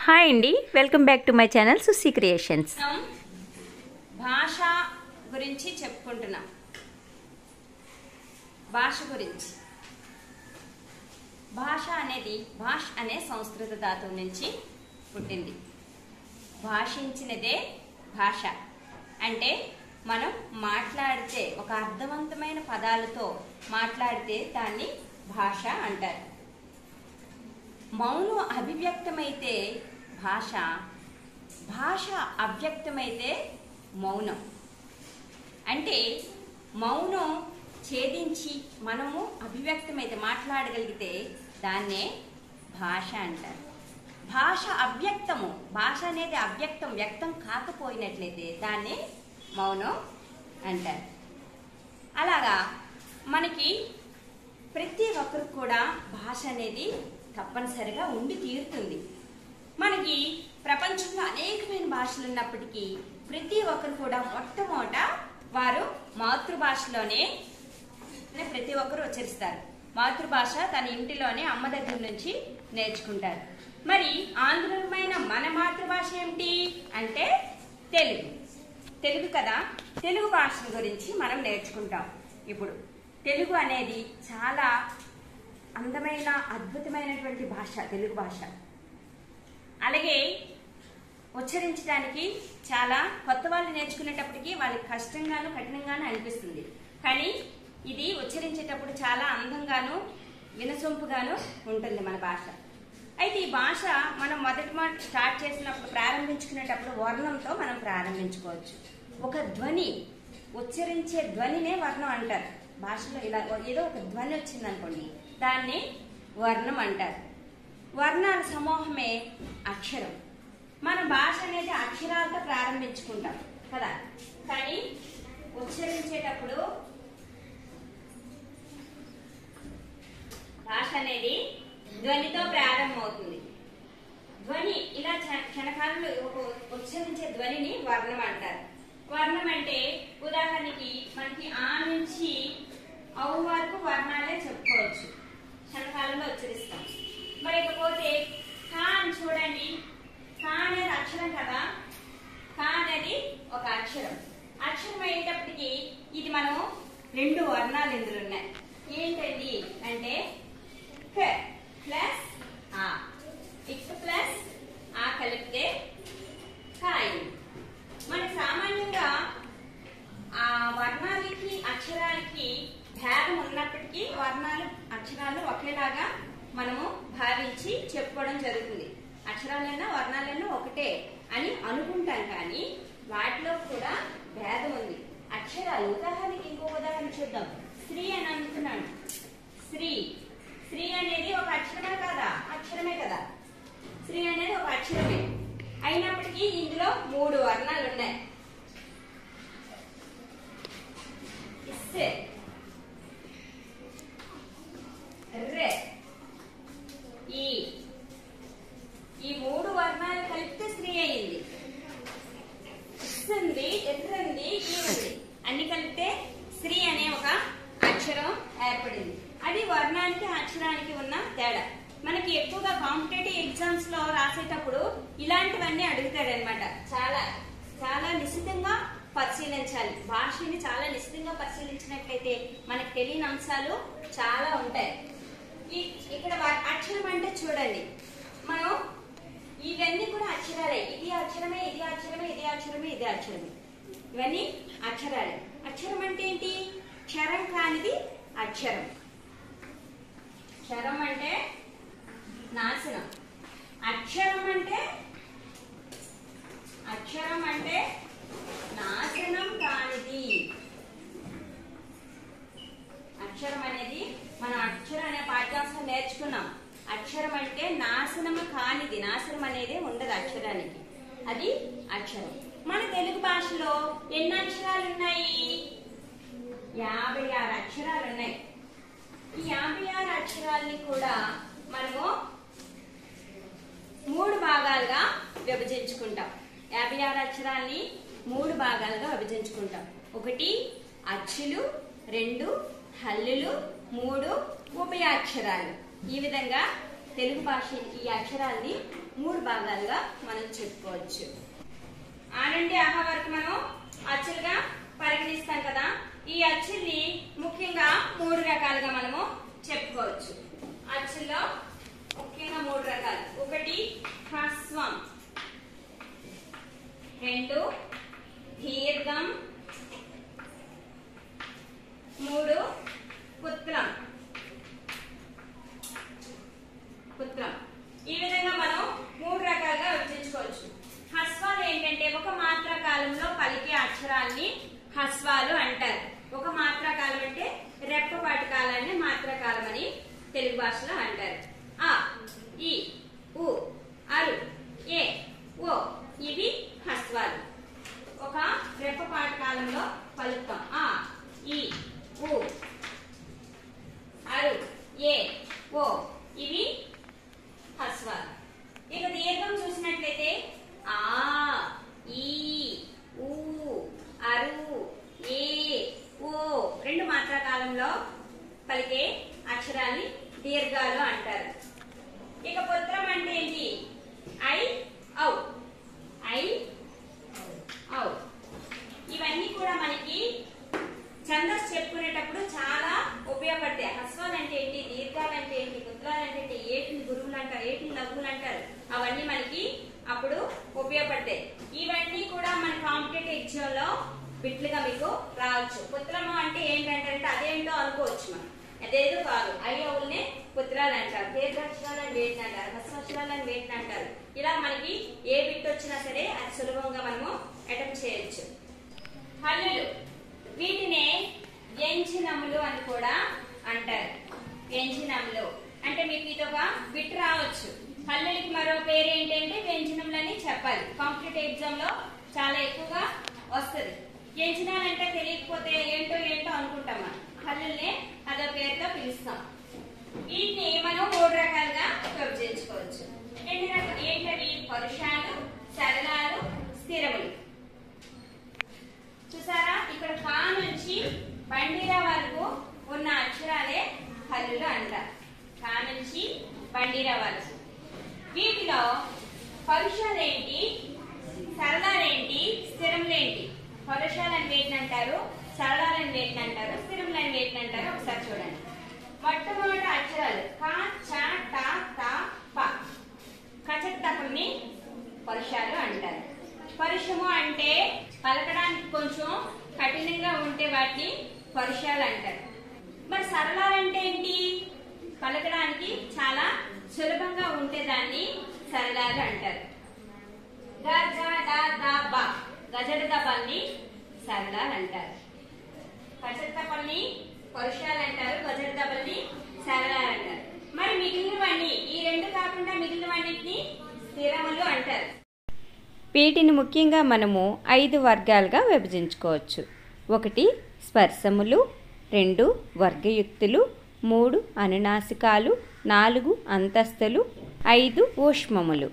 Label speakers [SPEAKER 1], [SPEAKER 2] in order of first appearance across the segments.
[SPEAKER 1] hi అండి welcome back to my channel Susi creations
[SPEAKER 2] మనం భాష గురించి చెప్పుకుంటున్నాం భాష గురించి భాష అనేది భాష్ అనే సంస్కృత ధాతువు నుంచి పుట్టింది భాషించినదే భాష అంటే మనం మాట్లాడితే ఒక అర్థవంతమైన పదాలతో మాట్లాడితే దాన్ని భాష అంటారు మౌనం అభివ్యక్తమైతే భాష భాష అవ్యక్తమైతే మౌనం అంటే మౌనం ఛేదించి మనము అభివ్యక్తమైతే మాట్లాడగలిగితే దాన్నే భాష అంటారు భాష అవ్యక్తము భాష అనేది అవ్యక్తం వ్యక్తం కాకపోయినట్లయితే దాన్ని మౌనం అంటారు అలాగా మనకి ప్రతి ఒక్కరికి కూడా భాష అనేది తప్పనిసరిగా ఉండి తీరుతుంది మనకి ప్రపంచంలో అనేకమైన భాషలు ఉన్నప్పటికీ ప్రతి ఒక్కరు కూడా మొట్టమొదట వారు మాతృభాషలోనే నే ప్రతి ఒక్కరు ఉచ్చరిస్తారు మాతృభాష తన ఇంటిలోనే అమ్మ దగ్గర నుంచి నేర్చుకుంటారు మరి ఆంధ్రమైన మన మాతృభాష ఏమిటి అంటే తెలుగు తెలుగు కదా తెలుగు భాష గురించి మనం నేర్చుకుంటాం ఇప్పుడు తెలుగు అనేది చాలా అందమైన అద్భుతమైనటువంటి భాష తెలుగు భాష అలాగే ఉచ్చరించడానికి చాలా కొత్త వాళ్ళు నేర్చుకునేటప్పటికి వాళ్ళకి కష్టంగాను కఠినంగాను అనిపిస్తుంది కానీ ఇది ఉచ్చరించేటప్పుడు చాలా అందంగాను వినసొంపుగాను ఉంటుంది మన భాష అయితే ఈ భాష మనం మొదటి మాట స్టార్ట్ చేసినప్పుడు ప్రారంభించుకునేటప్పుడు వర్ణంతో మనం ప్రారంభించుకోవచ్చు ఒక ధ్వని ఉచ్చరించే ధ్వనినే వర్ణం అంటారు భాషలో ఇలా ఏదో ఒక ధ్వని వచ్చింది అనుకోండి దాన్ని వర్ణం అంటారు వర్ణాల సమూహమే అక్షరం మన భాష అనేది అక్షరాలతో ప్రారంభించుకుంటాం కదా కానీ ఉచ్చరించేటప్పుడు భాష అనేది ధ్వనితో ప్రారంభమవుతుంది ధ్వని ఇలా క్ష- క్షణకాలంలో ఒక ఉచ్చరించే ధ్వనిని వర్ణం అంటారు వర్ణం అంటే ఉదాహరణకి మనకి ఆ నుంచి అవు వరకు వర్ణాలే చెప్పుకోవచ్చు క్షణకాలంలో ఉచ్చరిస్తాం మరి ఇకపోతే కా అని చూడండి కా అనేది అక్షరం కదా కా అనేది ఒక అక్షరం అక్షరం అయ్యేటప్పటికి ఇది మనం రెండు వర్ణాలు ఇందులో ఉన్నాయి ఏంటండి అంటే క ప్లస్ ఆ ఇక్ ప్లస్ ఆ కలిపితే కాయి మన సామాన్యంగా ఆ వర్ణాలకి అక్షరాలకి భేదం ఉన్నప్పటికీ వర్ణాలు అక్షరాలు ఒకేలాగా మనము భావించి చెప్పుకోవడం జరుగుతుంది అక్షరాలైనా వర్ణాలైనా ఒకటే అని అనుకుంటాం కానీ వాటిలో కూడా భేదం ఉంది అక్షరాలు ఉదాహరణకి ఇంకో ఉదాహరణ చూద్దాం స్త్రీ అని అనుకున్నాను స్త్రీ స్త్రీ అనేది ఒక అక్షరమే కదా అక్షరమే కదా స్త్రీ అనేది ఒక అక్షరమే అయినప్పటికీ ఇందులో మూడు వర్ణాలు ఉన్నాయి ఇస్తే రె ఈ ఈ మూడు వర్ణాలు కలిపితే స్త్రీ అయింది ఇస్తుంది ఎర్రంది ఈ ఉంది అన్ని కలిపితే స్త్రీ అనే ఒక అక్షరం ఏర్పడింది అది వర్ణానికి అక్షరానికి ఉన్న తేడా మనకి ఎక్కువగా కాంపిటేటివ్ ఎగ్జామ్స్ లో రాసేటప్పుడు ఇలాంటివన్నీ అడుగుతాడనమాట చాలా చాలా నిశ్చితంగా పరిశీలించాలి భాషని చాలా నిశ్చితంగా పరిశీలించినట్లయితే మనకు తెలియని అంశాలు చాలా ఉంటాయి ఈ- ఇక్కడ వా- అక్షరం అంటే చూడండి మనం ఇవన్నీ కూడా అక్షరాలే ఇది అక్షరమే ఇది అక్షరమే ఇది అక్షరమే ఇది అక్షరమే ఇవన్నీ అక్షరాలే అక్షరం అంటే ఏంటి క్షరం కానిది అక్షరం క్షరం అంటే నాశనం అక్షరం అంటే అక్షరం అంటే నాశనం కానిది అక్షరం అనేది మనం అక్షరం అనే పాఠ్యాంశం నేర్చుకున్నాం అక్షరం అంటే నాశనము కానిది నాశనం అనేది ఉండదు అక్షరానికి అది అక్షరం మన తెలుగు భాషలో ఎన్ని అక్షరాలు ఉన్నాయి యాభై ఆరు అక్షరాలు ఉన్నాయి ఈ యాభై ఆరు అక్షరాలని కూడా మనము మూడు భాగాలుగా విభజించుకుంటాం యాభై ఆరు అక్షరాల్ని మూడు భాగాలుగా విభజించుకుంటాం ఒకటి అచ్చులు రెండు హల్లులు మూడు ఉభయాక్షరాలు ఈ విధంగా తెలుగు భాష ఈ అక్షరాల్ని మూడు భాగాలుగా మనం చెప్పుకోవచ్చు ఆ నుండి ఆహా వరకు మనం అచ్చులుగా పరిగణిస్తాం కదా ఈ అచ్చుల్ని ముఖ్యంగా మూడు రకాలుగా మనము చెప్పుకోవచ్చు అచ్చుల్లో ముఖ్యంగా మూడు రకాలు ఒకటి హ్రస్వం రెండు దీర్ఘం మూడు పుత్రం పుత్రం ఈ విధంగా మనం మూడు రకాలుగా విభజించుకోవచ్చు హస్వాలు ఏంటంటే ఒక మాత్ర కాలంలో పలికే అక్షరాల్ని హస్వాలు అంటారు ఒక మాత్ర కాలం అంటే రెప్పపాటి కాలాన్ని మాత్ర కాలం అని తెలుగు భాషలో అంటారు ఆ ఈ ఉ అరు ఏ ఓ ఇవి హస్వాలు ఒక రెప్పపాటి కాలంలో పలుకుతాం ఆ ఈ ఉ అరు ఏ ఓ ఇవి హస్వాలు ఇక దీర్ఘం చూసినట్లయితే ఆ ఈ ఊ అరు ఏ ఓ రెండు మాత్రా కాలంలో పలికే అక్షరాన్ని దీర్ఘాలు అంటారు ఇక పుత్రం అంటే ఏంటి ఐ ఔ ఐ ఔ ఇవన్నీ కూడా మనకి ఛందస్ చెప్పుకునేటప్పుడు చాలా ఉపయోగపడతాయి హస్వాలు అంటే ఏంటి దీర్ఘాలు అంటే ఏంటి పుత్రాలు అంటే ఏంటి ఏటిని గురువులు అంటారు ఏటిని లఘువులు అంటారు అవన్నీ మనకి అప్పుడు ఉపయోగపడతాయి ఇవన్నీ కూడా మన కాంపిటేటివ్ ఎగ్జామ్ లో బిట్లుగా మీకు రావచ్చు పుత్రము అంటే ఏంటంటే అదేంటో అనుకోవచ్చు మనం అదేదో కాదు అయ్యవుల్నే పుత్రాలు అంటారు దీర్ఘాక్షరాలను వేటిని అంటారు హస్వాక్షరాలను వేటిని అంటారు ఇలా మనకి ఏ బిట్ వచ్చినా సరే అది సులభంగా మనము అటెంప్ట్ చేయొచ్చు హల్లులు వీటినే వ్యంజనములు అని కూడా అంటారు వ్యంజనములు అంటే మీకు ఇది ఒక బిట్ రావచ్చు హల్లులకి మరో పేరు ఏంటంటే వ్యంజనములని చెప్పాలి కాంపిటేటివ్ ఎగ్జామ్ లో చాలా ఎక్కువగా వస్తుంది వ్యంజనాలు అంటే తెలియకపోతే ఏంటో ఏంటో అనుకుంటాం మనం హల్లుల్ని అదో పేరుతో పిలుస్తాం వీటిని మనం మూడు రకాలుగా విభజించుకోవచ్చు ఎన్ని రకాలు ఏంటవి పరుషాలు సరళాలు స్థిరములు చూసారా ఇక్కడ కా నుంచి బండిరా వరకు ఉన్న అక్షరాలే హల్లులు అంటారు కా నుంచి బండిరా వరకు వీటిలో పరుషాలేంటి సరళాలేంటి స్థిరములేంటి పరుషాలని వేటిని అంటారు సరళాలని వేటిని అంటారు స్థిరములని వేటిని అంటారు ఒకసారి చూడండి మొట్టమొదటి అక్షరాలు కా చ ట త ప కచత్తపల్ని పరుషాలు అంటారు పరుషము అంటే పలకడానికి కొంచెం కఠినంగా ఉంటే వాటిని పరుషాలు అంటారు మరి సరళాలంటే ఏంటి పలకడానికి చాలా సులభంగా ఉంటే దాన్ని సరళాలు అంటారు గ జ డ ద బ గజడ దబల్ని సరళాలు అంటారు కచత్తపల్ని పరుషాలు అంటారు గజడ దబల్ని సరళాలు అంటారు మరి మిగిలినవన్నీ ఈ రెండు కాకుండా మిగిలినవన్నిటిని స్థిరములు అంటారు
[SPEAKER 1] వీటిని ముఖ్యంగా మనము ఐదు వర్గాలుగా విభజించుకోవచ్చు ఒకటి స్పర్శములు రెండు వర్గయుక్తులు మూడు అనునాసికాలు నాలుగు అంతస్తులు ఐదు ఊష్మములు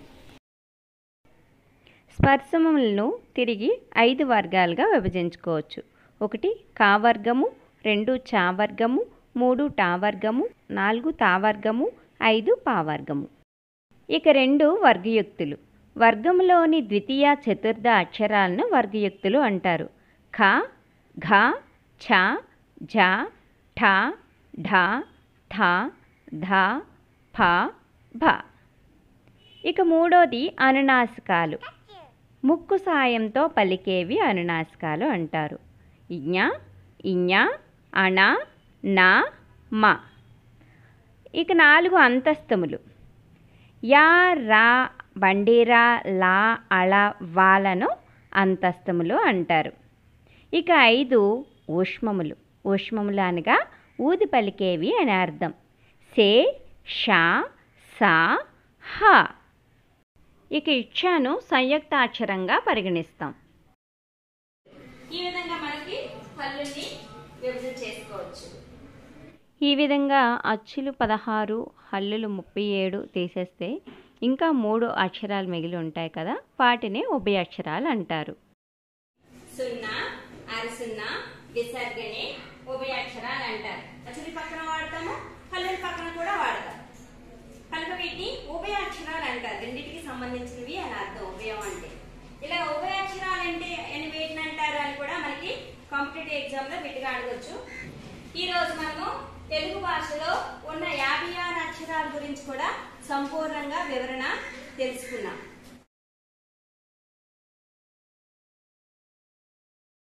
[SPEAKER 1] స్పర్శములను తిరిగి ఐదు వర్గాలుగా విభజించుకోవచ్చు ఒకటి కా వర్గము రెండు చా వర్గము మూడు టా వర్గము నాలుగు తా వర్గము ఐదు పా వర్గము ఇక రెండు వర్గయుక్తులు వర్గంలోని ద్వితీయ చతుర్థ అక్షరాలను వర్గయుక్తులు అంటారు ఖ ఘ ఛ ఝ ఠ ఢ థ ధ ఫ భ ఇక మూడోది అనునాసికాలు ముక్కు సాయంతో పలికేవి అనునాసికాలు అంటారు ఇజ్ఞ ఇజ్ఞ అణ నా మ ఇక నాలుగు అంతస్తములు యా రా బండిరా లా అళ వాలను అంతస్తములు అంటారు ఇక ఐదు ఊష్మములు ఊష్మములు అనగా ఊది పలికేవి అని అర్థం సే షా సా హ ఇక ఇచ్చాను సంయుక్తాక్షరంగా పరిగణిస్తాం
[SPEAKER 2] ఈ విధంగా మనకి హల్లుల్ని విభజన చేసుకోవచ్చు
[SPEAKER 1] ఈ విధంగా అచ్చులు పదహారు హల్లులు ముప్పై ఏడు తీసేస్తే ఇంకా మూడు అక్షరాలు మిగిలి ఉంటాయి కదా వాటిని ఉభయ అక్షరాలు అంటారు
[SPEAKER 2] సున్నా అర సున్నా విసర్గనే ఉభయాక్షరాలు అంటారు అచ్చుల పక్కన వాడతాము హల్లుల పక్కన కూడా వాడతాం కనుక వీటిని ఉభయాక్షరాలు అంటారు రెండింటికి సంబంధించినవి అని అర్థం ఉభయం అంటే ఇలా ఉభయాక్షరాలు అంటే అని వేటిని అంటారు అని కూడా మనకి కాంపిటేటివ్ ఎగ్జామ్ లో బిట్టుగా అడగొచ్చు ఈ రోజు మనము తెలుగు భాషలో ఉన్న యాభై ఆరు అక్షరాల గురించి కూడా సంపూర్ణంగా వివరణ తెలుసుకుందాం